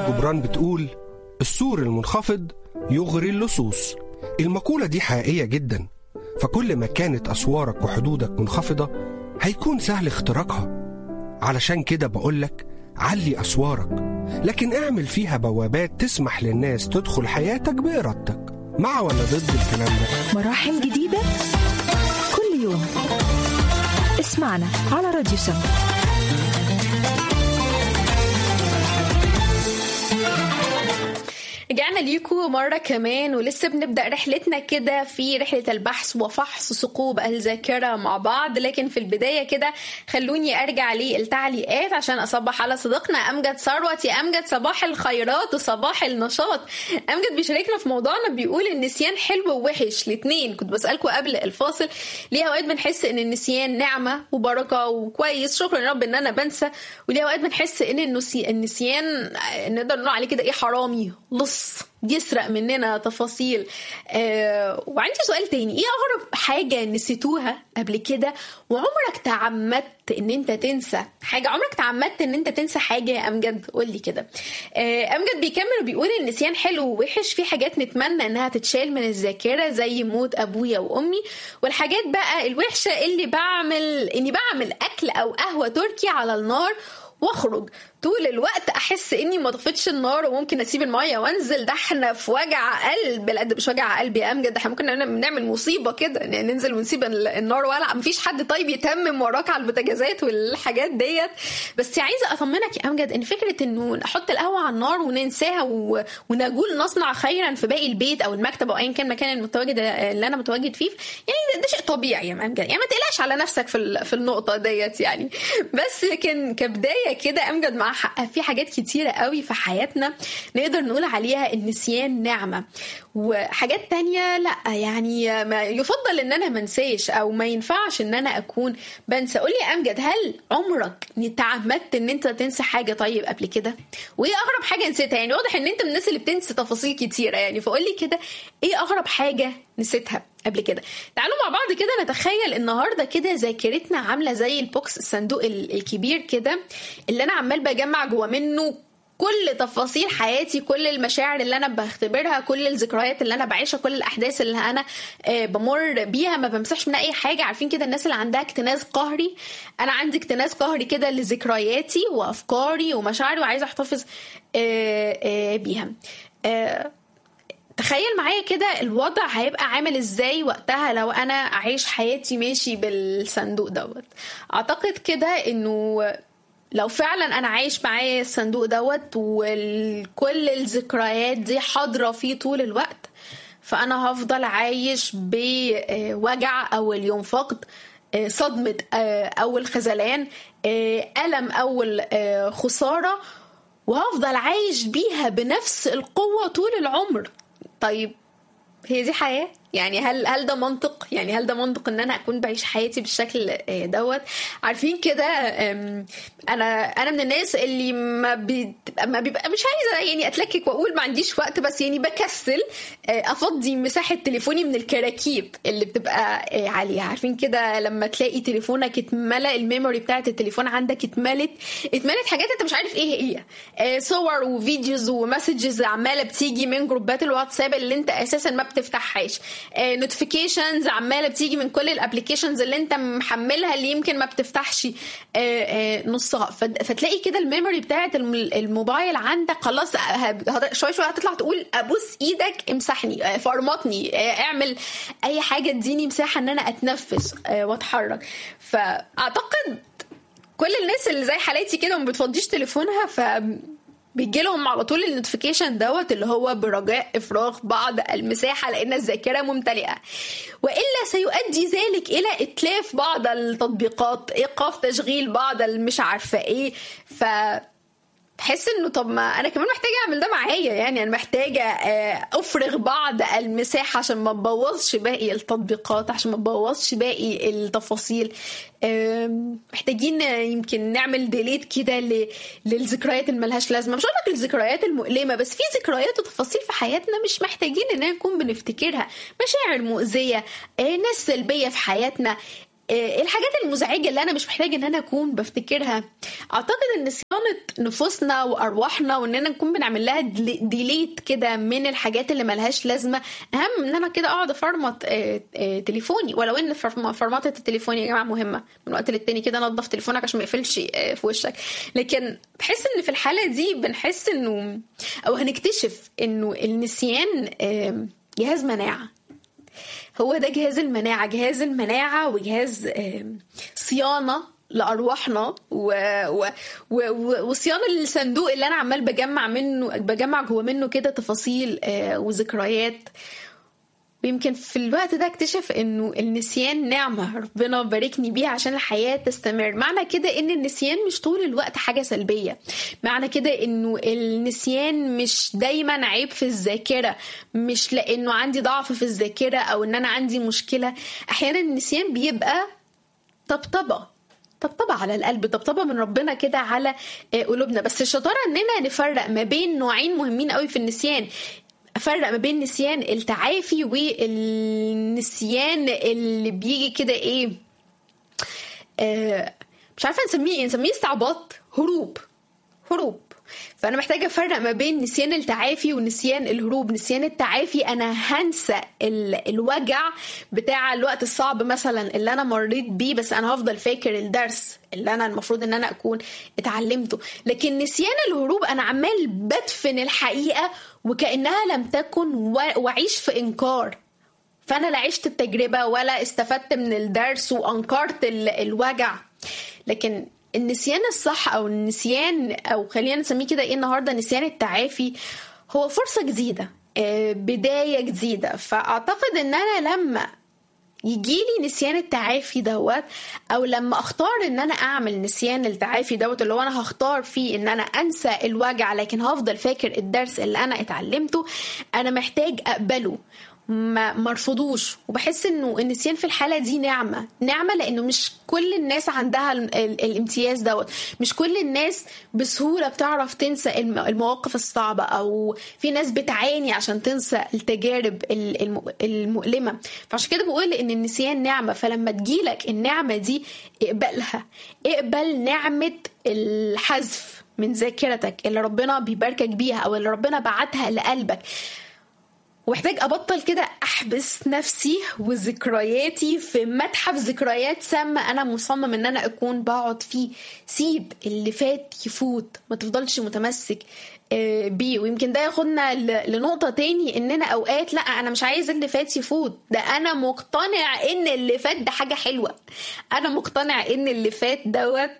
جبران بتقول السور المنخفض يغري اللصوص المقولة دي حقيقية جدا فكل ما كانت أسوارك وحدودك منخفضة هيكون سهل اختراقها علشان كده بقولك علي أسوارك لكن اعمل فيها بوابات تسمح للناس تدخل حياتك بإرادتك مع ولا ضد الكلام ده مراحل جديدة كل يوم اسمعنا على راديو سما رجعنا ليكم مرة كمان ولسه بنبدأ رحلتنا كده في رحلة البحث وفحص ثقوب الذاكرة مع بعض لكن في البداية كده خلوني أرجع للتعليقات عشان أصبح على صديقنا أمجد ثروت يا أمجد صباح الخيرات وصباح النشاط أمجد بيشاركنا في موضوعنا بيقول النسيان حلو ووحش الاتنين كنت بسألكم قبل الفاصل ليه أوقات بنحس إن النسيان نعمة وبركة وكويس شكرا يا رب إن أنا بنسى وليه أوقات بنحس إن النسي- النسيان نقدر نقول عليه كده إيه حرامي لص يسرق مننا تفاصيل آه وعندي سؤال تاني ايه اغرب حاجه نسيتوها قبل كده وعمرك تعمدت ان انت تنسى حاجه عمرك تعمدت ان انت تنسى حاجه يا امجد قولي كده آه امجد بيكمل وبيقول النسيان حلو ووحش في حاجات نتمنى انها تتشال من الذاكره زي موت ابويا وامي والحاجات بقى الوحشه اللي بعمل اني بعمل اكل او قهوه تركي على النار واخرج طول الوقت احس اني ما طفيتش النار وممكن اسيب الميه وانزل ده احنا في وجع قلب لا ده مش وجع قلب يا امجد ده احنا ممكن نعمل نعمل مصيبه كده يعني ننزل ونسيب ال- النار ولع مفيش حد طيب يتمم وراك على البوتاجازات والحاجات ديت بس عايزه اطمنك يا امجد ان فكره انه نحط القهوه على النار وننساها و... ونقول نصنع خيرا في باقي البيت او المكتب او ايا كان المكان المتواجد اللي انا متواجد فيه يعني ده, ده شيء طبيعي يا امجد يعني ما تقلقش على نفسك في ال- في النقطه ديت يعني بس لكن كبدايه كده امجد مع حق في حاجات كتيره قوي في حياتنا نقدر نقول عليها النسيان نعمه وحاجات تانية لا يعني ما يفضل ان انا منساش او ما ينفعش ان انا اكون بنسى قولي يا امجد هل عمرك تعمدت ان انت تنسى حاجه طيب قبل كده وايه اغرب حاجه نسيتها يعني واضح ان انت من الناس اللي بتنسى تفاصيل كتيره يعني فقولي كده ايه اغرب حاجه نسيتها قبل كده تعالوا مع بعض كده نتخيل النهارده كده ذاكرتنا عامله زي البوكس الصندوق ال- الكبير كده اللي انا عمال بجمع جوا منه كل تفاصيل حياتي كل المشاعر اللي انا بختبرها كل الذكريات اللي انا بعيشها كل الاحداث اللي انا آه، بمر بيها ما بمسحش منها اي حاجه عارفين كده الناس اللي عندها اكتناز قهري انا عندي اكتناز قهري كده لذكرياتي وافكاري ومشاعري وعايزه احتفظ آه، آه، بيها آه، تخيل معايا كده الوضع هيبقى عامل ازاي وقتها لو انا اعيش حياتي ماشي بالصندوق دوت اعتقد كده انه لو فعلا انا عايش معايا الصندوق دوت وكل الذكريات دي حاضره فيه طول الوقت فانا هفضل عايش بوجع اول يوم فقد آه، صدمة آه، أول خذلان آه، ألم أول آه، خسارة وهفضل عايش بيها بنفس القوة طول العمر طيب هي دي حياة يعني هل هل ده منطق يعني هل ده منطق ان انا اكون بعيش حياتي بالشكل آه، دوت عارفين كده آم، انا انا من الناس اللي ما بتبقى ما بيبقى مش عايزه يعني اتلكك واقول ما عنديش وقت بس يعني بكسل آه، افضي مساحه تليفوني من الكراكيب اللي بتبقى آه، عليها عارفين كده لما تلاقي تليفونك اتملى الميموري بتاعت التليفون عندك اتملت اتملت حاجات انت مش عارف ايه هي آه، صور وفيديوز ومسجز عماله بتيجي من جروبات الواتساب اللي انت اساسا ما بتفتحهاش نوتيفيكيشنز عماله بتيجي من كل الابلكيشنز اللي انت محملها اللي يمكن ما بتفتحش آه، آه، نصها فت- فتلاقي كده الميموري بتاعت الم- الموبايل عندك خلاص ه- هت- شويه شويه هتطلع تقول ابوس ايدك امسحني آه، فرمطني آه، اعمل اي حاجه اديني مساحه ان انا اتنفس آه، واتحرك فاعتقد كل الناس اللي زي حالاتي كده ما بتفضيش تليفونها ف بيجي لهم على طول النوتيفيكيشن دوت اللي هو برجاء افراغ بعض المساحه لان الذاكره ممتلئه والا سيؤدي ذلك الى اتلاف بعض التطبيقات ايقاف تشغيل بعض المش عارفه ايه ف تحس انه طب ما انا كمان محتاجه اعمل ده معايا يعني انا محتاجه آه، افرغ بعض المساحه عشان ما تبوظش باقي التطبيقات عشان ما تبوظش باقي التفاصيل آم، محتاجين آه، يمكن نعمل ديليت كده ل- للذكريات اللي ملهاش لازمه مش هقول لك الذكريات المؤلمه بس في ذكريات وتفاصيل في حياتنا مش محتاجين اننا نكون بنفتكرها مشاعر مؤذيه آه، ناس سلبيه في حياتنا آه، الحاجات المزعجه اللي انا مش محتاجه ان انا اكون بفتكرها اعتقد ان النسيان صيانه نفوسنا وارواحنا واننا نكون بنعمل لها ديليت كده من الحاجات اللي ملهاش لازمه اهم ان انا كده اقعد افرمط آه، آه، تليفوني ولو ان فرم- فرمطه التليفون يا جماعه مهمه من وقت للتاني كده نظف تليفونك عشان ما يقفلش آه، في وشك لكن بحس ان في الحاله دي بنحس انه او هنكتشف انه النسيان آه، جهاز مناعه هو ده جهاز المناعة جهاز المناعة وجهاز آم، صيانة لأرواحنا و... و... و... و... وصيانة للصندوق اللي أنا عمال بجمع منه بجمع جوه منه كده تفاصيل آه، وذكريات ويمكن في الوقت ده اكتشف انه النسيان نعمة ربنا باركني بيها عشان الحياة تستمر معنى كده ان النسيان مش طول الوقت حاجة سلبية معنى كده انه النسيان مش دايما عيب في الذاكرة مش لانه عندي ضعف في الذاكرة او ان انا عندي مشكلة احيانا النسيان بيبقى طبطبة طبطبة على القلب طبطبة من ربنا كده على آه، قلوبنا بس الشطارة اننا نفرق ما بين نوعين مهمين قوي في النسيان افرق ما بين نسيان التعافي والنسيان اللي بيجي كده ايه آه مش عارفه نسميه ايه نسميه استعباط هروب هروب فانا محتاجه افرق ما بين نسيان التعافي ونسيان الهروب نسيان التعافي انا هنسى ال- الوجع بتاع الوقت الصعب مثلا اللي انا مريت بيه بس انا هفضل فاكر الدرس اللي انا المفروض ان انا اكون اتعلمته لكن نسيان الهروب انا عمال بدفن الحقيقه وكانها لم تكن و- واعيش في انكار فانا لا عشت التجربه ولا استفدت من الدرس وانكرت ال- الوجع لكن النسيان الصح او النسيان او خلينا نسميه كده ايه النهارده نسيان التعافي هو فرصه جديده آه، بدايه جديده فاعتقد ان انا لما يجيلي نسيان التعافي دوت او لما اختار ان انا اعمل نسيان التعافي دوت اللي هو انا هختار فيه ان انا انسى الوجع لكن هفضل فاكر الدرس اللي انا اتعلمته انا محتاج اقبله ما مرفضوش وبحس انه النسيان في الحاله دي نعمه نعمه لانه مش كل الناس عندها ال- ال- الامتياز دوت مش كل الناس بسهوله بتعرف تنسى الم- المواقف الصعبه او في ناس بتعاني عشان تنسى التجارب ال- الم- المؤلمه فعشان كده بقول ان النسيان نعمه فلما تجيلك النعمه دي اقبلها اقبل نعمه الحذف من ذاكرتك اللي ربنا بيباركك بيها او اللي ربنا بعتها لقلبك ومحتاج ابطل كده احبس نفسي وذكرياتي في متحف ذكريات سامة انا مصمم ان انا اكون بقعد فيه سيب اللي فات يفوت ما تفضلش متمسك آه، بيه ويمكن ده ياخدنا ل- لنقطة تاني اننا اوقات لا انا مش عايز اللي فات يفوت ده انا مقتنع ان اللي فات ده حاجة حلوة انا مقتنع ان اللي فات دوت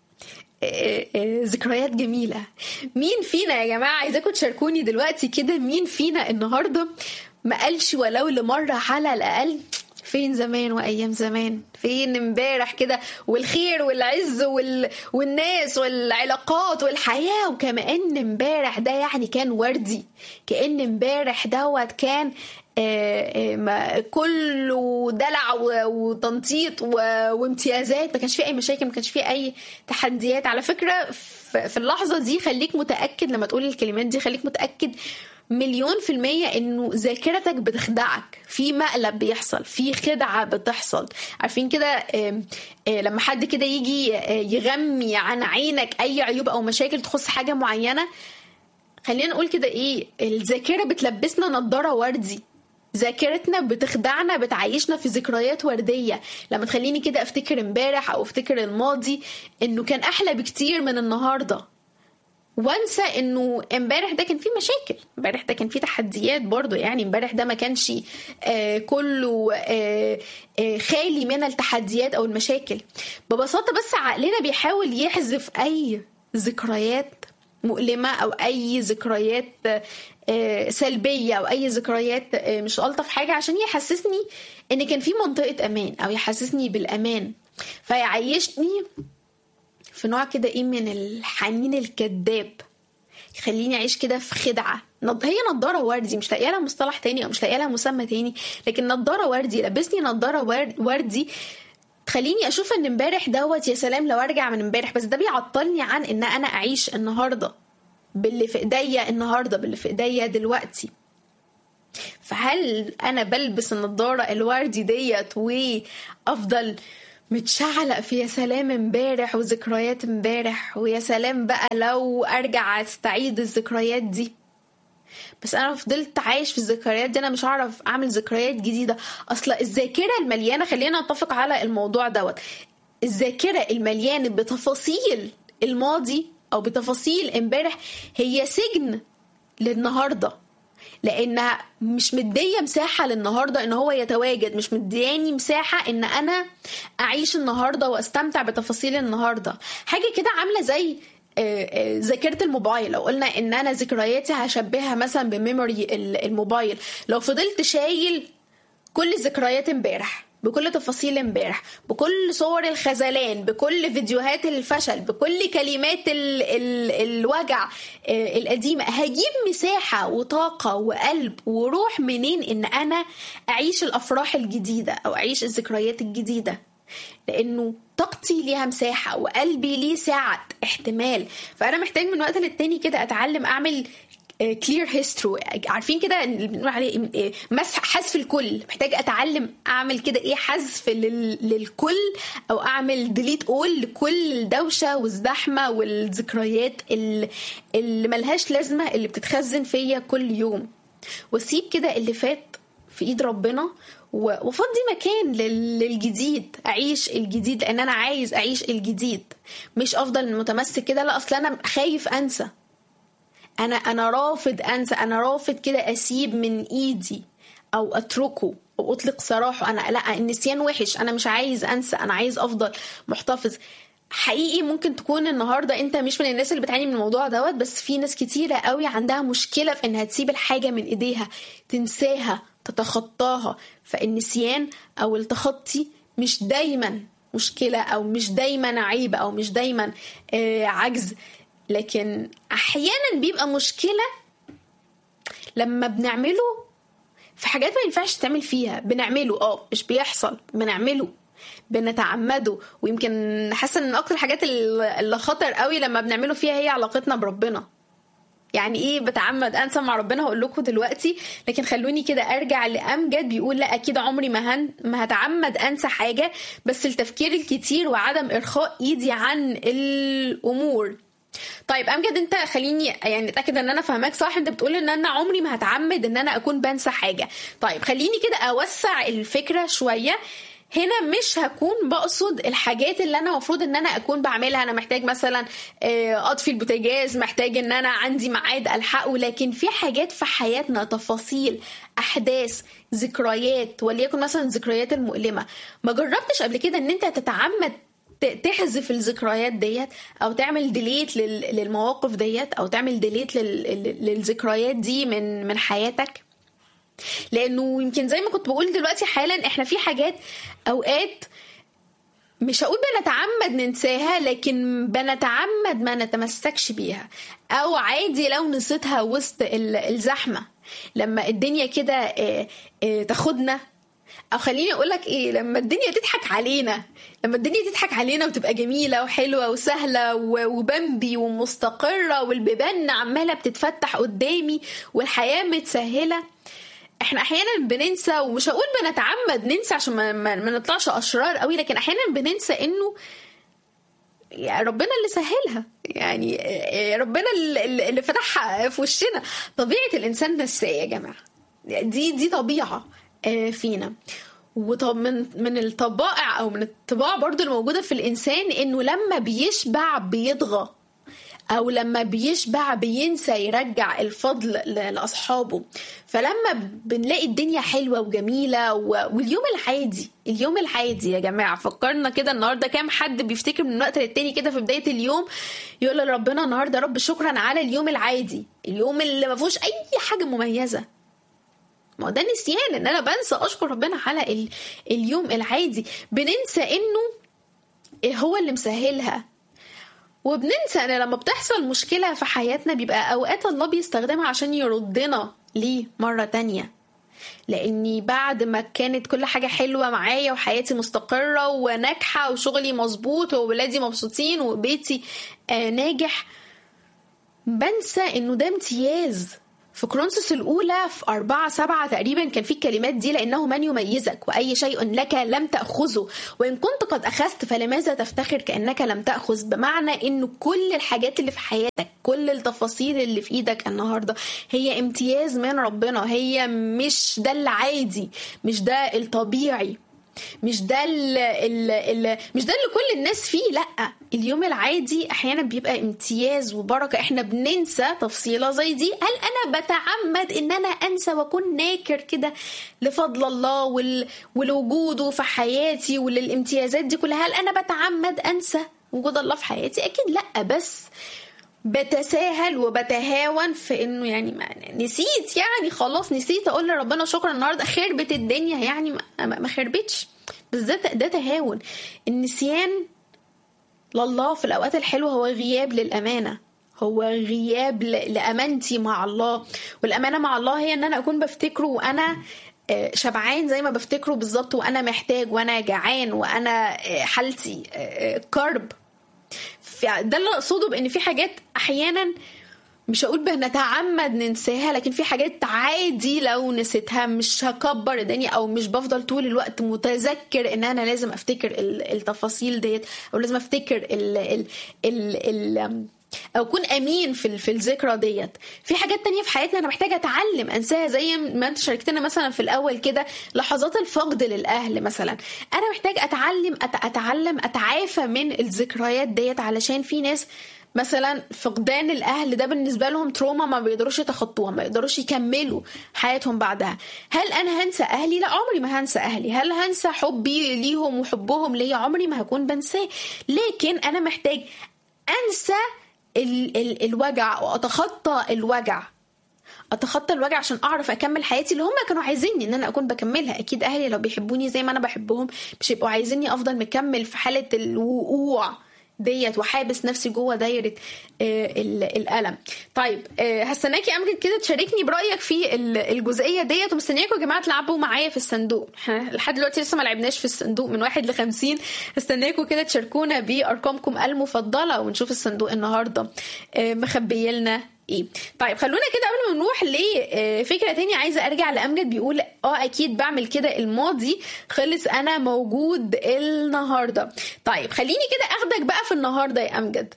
آه، آه، ذكريات جميلة مين فينا يا جماعة عايزاكم تشاركوني دلوقتي كده مين فينا النهاردة ما قالش ولو لمرة على الأقل فين زمان وايام زمان فين امبارح كده والخير والعز وال... والناس والعلاقات والحياه وكمان امبارح ده يعني كان وردي كان امبارح دوت كان آه، آه، ما- كله دلع و- وتنطيط و- وامتيازات ما كانش فيه اي مشاكل ما كانش فيه اي تحديات على فكره ف- في اللحظه دي خليك متاكد لما تقول الكلمات دي خليك متاكد مليون في المية انه ذاكرتك بتخدعك في مقلب بيحصل في خدعة بتحصل عارفين كده آم، آه، لما حد كده يجي آه، يغمي عن عينك اي عيوب او مشاكل تخص حاجة معينة خلينا نقول كده ايه الذاكرة بتلبسنا نضارة وردي ذاكرتنا بتخدعنا بتعيشنا في ذكريات وردية لما تخليني كده افتكر امبارح او افتكر الماضي انه كان احلى بكتير من النهارده وانسى انه امبارح ده كان فيه مشاكل امبارح ده كان فيه تحديات برضو يعني امبارح ده ما كانش آه كله آه آه خالي من التحديات او المشاكل ببساطه بس عقلنا بيحاول يحذف اي ذكريات مؤلمه او اي ذكريات آه سلبيه او اي ذكريات آه مش الطف حاجه عشان يحسسني ان كان في منطقه امان او يحسسني بالامان فيعيشني في نوع كده ايه من الحنين الكذاب يخليني اعيش كده في خدعه نض... هي نضاره وردي مش لاقيه لها مصطلح تاني او مش لاقيه لها مسمى تاني لكن نضاره وردي لبسني نضاره ور... وردي تخليني اشوف ان امبارح دوت يا سلام لو ارجع من امبارح بس ده بيعطلني عن ان انا اعيش النهارده باللي في ايديا النهارده باللي في ايديا دلوقتي فهل انا بلبس النضاره الوردي ديت وافضل متشعلق في يا سلام امبارح وذكريات امبارح ويا سلام بقى لو ارجع استعيد الذكريات دي بس انا فضلت عايش في الذكريات دي انا مش هعرف اعمل ذكريات جديده اصلا الذاكره المليانه خلينا نتفق على الموضوع دوت الذاكره المليانه بتفاصيل الماضي او بتفاصيل امبارح هي سجن للنهارده لانها مش مديه مساحه للنهارده ان هو يتواجد مش مدياني مساحه ان انا اعيش النهارده واستمتع بتفاصيل النهارده حاجه كده عامله زي ذاكره الموبايل لو قلنا ان انا ذكرياتي هشبهها مثلا بميموري الموبايل لو فضلت شايل كل ذكريات امبارح بكل تفاصيل امبارح بكل صور الخذلان بكل فيديوهات الفشل بكل كلمات ال ال الوجع القديمة هجيب مساحة وطاقة وقلب وروح منين ان انا اعيش الافراح الجديدة او اعيش الذكريات الجديدة لانه طاقتي ليها مساحه وقلبي ليه سعه احتمال فانا محتاج من وقت للتاني كده اتعلم اعمل كلير هيسترو عارفين كده بنقول عليه مسح حذف الكل محتاج اتعلم اعمل كده ايه حذف للكل او اعمل ديليت اول لكل الدوشه والزحمه والذكريات اللي, اللي ملهاش لازمه اللي بتتخزن فيا كل يوم واسيب كده اللي فات في ايد ربنا وفضي مكان للجديد اعيش الجديد لان انا عايز اعيش الجديد مش افضل متمسك كده لا اصل انا خايف انسى انا انا رافض انسى انا رافض كده اسيب من ايدي او اتركه او اطلق سراحه انا لا النسيان وحش انا مش عايز انسى انا عايز افضل محتفظ حقيقي ممكن تكون النهارده انت مش من الناس اللي بتعاني من الموضوع دوت بس في ناس كتيره قوي عندها مشكله في انها تسيب الحاجه من ايديها تنساها تتخطاها فالنسيان او التخطي مش دايما مشكله او مش دايما عيب او مش دايما آه عجز لكن احيانا بيبقى مشكله لما بنعمله في حاجات ما ينفعش تعمل فيها بنعمله اه مش بيحصل بنعمله بنتعمده ويمكن حاسه ان اكتر الحاجات اللي خطر قوي لما بنعمله فيها هي علاقتنا بربنا يعني ايه بتعمد انسى مع ربنا هقول لكم دلوقتي لكن خلوني كده ارجع لامجد بيقول لا اكيد عمري ما هن ما هتعمد انسى حاجه بس التفكير الكتير وعدم ارخاء ايدي عن الامور طيب امجد انت خليني يعني اتاكد ان انا فاهماك صح انت بتقول ان انا عمري ما هتعمد ان انا اكون بنسى حاجه طيب خليني كده اوسع الفكره شويه هنا مش هكون بقصد الحاجات اللي انا المفروض ان انا اكون بعملها انا محتاج مثلا اطفي البوتاجاز محتاج ان انا عندي ميعاد الحقه لكن في حاجات في حياتنا تفاصيل احداث ذكريات وليكن مثلا الذكريات المؤلمه ما جربتش قبل كده ان انت تتعمد تحذف الذكريات ديت او تعمل ديليت للمواقف ديت او تعمل ديليت للذكريات دي من من حياتك لانه يمكن زي ما كنت بقول دلوقتي حالا احنا في حاجات اوقات مش هقول بنتعمد ننساها لكن بنتعمد ما نتمسكش بيها او عادي لو نسيتها وسط الزحمه لما الدنيا كده تاخدنا او خليني اقول لك ايه لما الدنيا تضحك علينا لما الدنيا تضحك علينا وتبقى جميله وحلوه وسهله وبمبي ومستقره والبيبان عماله بتتفتح قدامي والحياه متسهله احنا احيانا بننسى ومش هقول بنتعمد ننسى عشان ما, ما, ما نطلعش اشرار قوي لكن احيانا بننسى انه يعني ربنا اللي سهلها يعني ربنا اللي فتحها في وشنا طبيعه الانسان نساه يا جماعه دي دي طبيعه فينا وطب من من الطبائع او من الطباع برضو الموجوده في الانسان انه لما بيشبع بيطغى او لما بيشبع بينسى يرجع الفضل لاصحابه فلما بنلاقي الدنيا حلوه وجميله واليوم العادي اليوم العادي يا جماعه فكرنا كده النهارده كام حد بيفتكر من وقت للتاني كده في بدايه اليوم يقول لربنا النهارده رب شكرا على اليوم العادي اليوم اللي ما فيهوش اي حاجه مميزه ما هو ده نسيان ان انا بنسى اشكر ربنا على ال... اليوم العادي بننسى انه هو اللي مسهلها وبننسى ان لما بتحصل مشكلة في حياتنا بيبقى اوقات الله بيستخدمها عشان يردنا ليه مرة تانية لاني بعد ما كانت كل حاجة حلوة معايا وحياتي مستقرة وناجحة وشغلي مظبوط وولادي مبسوطين وبيتي آه ناجح بنسى انه ده امتياز في كرونسوس الأولى في أربعة سبعة تقريبا كان في الكلمات دي لأنه من يميزك وأي شيء لك لم تأخذه وإن كنت قد أخذت فلماذا تفتخر كأنك لم تأخذ بمعنى إنه كل الحاجات اللي في حياتك كل التفاصيل اللي في إيدك النهاردة هي امتياز من ربنا هي مش ده العادي مش ده الطبيعي مش ده ال ال ال مش ده اللي كل الناس فيه لا اليوم العادي احيانا بيبقى امتياز وبركه احنا بننسى تفصيله زي دي هل انا بتعمد ان انا انسى واكون ناكر كده لفضل الله وال ولوجوده في حياتي وللامتيازات دي كلها هل انا بتعمد انسى وجود الله في حياتي اكيد لا بس بتساهل وبتهاون في انه يعني ما نسيت يعني خلاص نسيت اقول لربنا شكرا النهارده خربت الدنيا يعني ما, ما خربتش بس ده ده تهاون النسيان لله في الاوقات الحلوه هو غياب للامانه هو غياب لامانتي مع الله والامانه مع الله هي ان انا اكون بفتكره وانا شبعان زي ما بفتكره بالظبط وانا محتاج وانا جعان وانا حالتي كرب ده اللي اقصده بان في حاجات احيانا مش هقول بنتعمد ننساها لكن في حاجات عادي لو نسيتها مش هكبر الدنيا او مش بفضل طول الوقت متذكر ان انا لازم افتكر التفاصيل ديت او لازم افتكر ال ال ال, ال او اكون امين في في الذكرى ديت في حاجات تانية في حياتنا انا محتاجه اتعلم انساها زي ما انت شاركتنا مثلا في الاول كده لحظات الفقد للاهل مثلا انا محتاج اتعلم اتعلم اتعافى من الذكريات ديت علشان في ناس مثلا فقدان الاهل ده بالنسبه لهم تروما ما بيقدروش يتخطوها ما يقدروش يكملوا حياتهم بعدها هل انا هنسى اهلي لا عمري ما هنسى اهلي هل هنسى حبي ليهم وحبهم ليا عمري ما هكون بنساه لكن انا محتاج انسى ال ال الوجع واتخطى الوجع اتخطى الوجع عشان اعرف اكمل حياتي اللي هم كانوا عايزيني ان انا اكون بكملها اكيد اهلي لو بيحبوني زي ما انا بحبهم مش هيبقوا عايزيني افضل مكمل في حاله الوقوع ديت وحابس نفسي جوه دايره الالم طيب هستناكي امجد كده تشاركني برايك في الجزئيه ديت ومستنياكم يا جماعه تلعبوا معايا في الصندوق لحد دلوقتي لسه ما لعبناش في الصندوق من واحد ل 50 استناكم كده تشاركونا بارقامكم المفضله ونشوف الصندوق النهارده مخبي لنا ايه طيب خلونا كده قبل ما نروح لفكره تانية عايزه ارجع لامجد بيقول اه اكيد بعمل كده الماضي خلص انا موجود النهارده طيب خليني كده اخدك بقى في النهارده يا امجد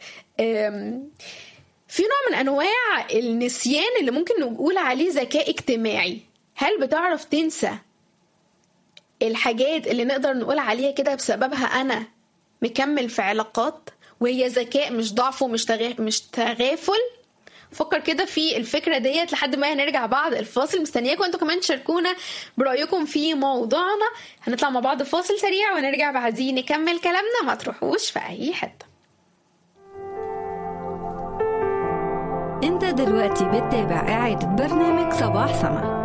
في نوع من انواع النسيان اللي ممكن نقول عليه ذكاء اجتماعي هل بتعرف تنسى الحاجات اللي نقدر نقول عليها كده بسببها انا مكمل في علاقات وهي ذكاء مش ضعف ومش مش تغافل فكر كده في الفكرة ديت لحد ما هنرجع بعد الفاصل مستنياكم انتوا كمان تشاركونا برأيكم في موضوعنا هنطلع مع بعض فاصل سريع ونرجع بعدين نكمل كلامنا ما تروحوش في أي حتة انت دلوقتي بتتابع إعادة برنامج صباح سما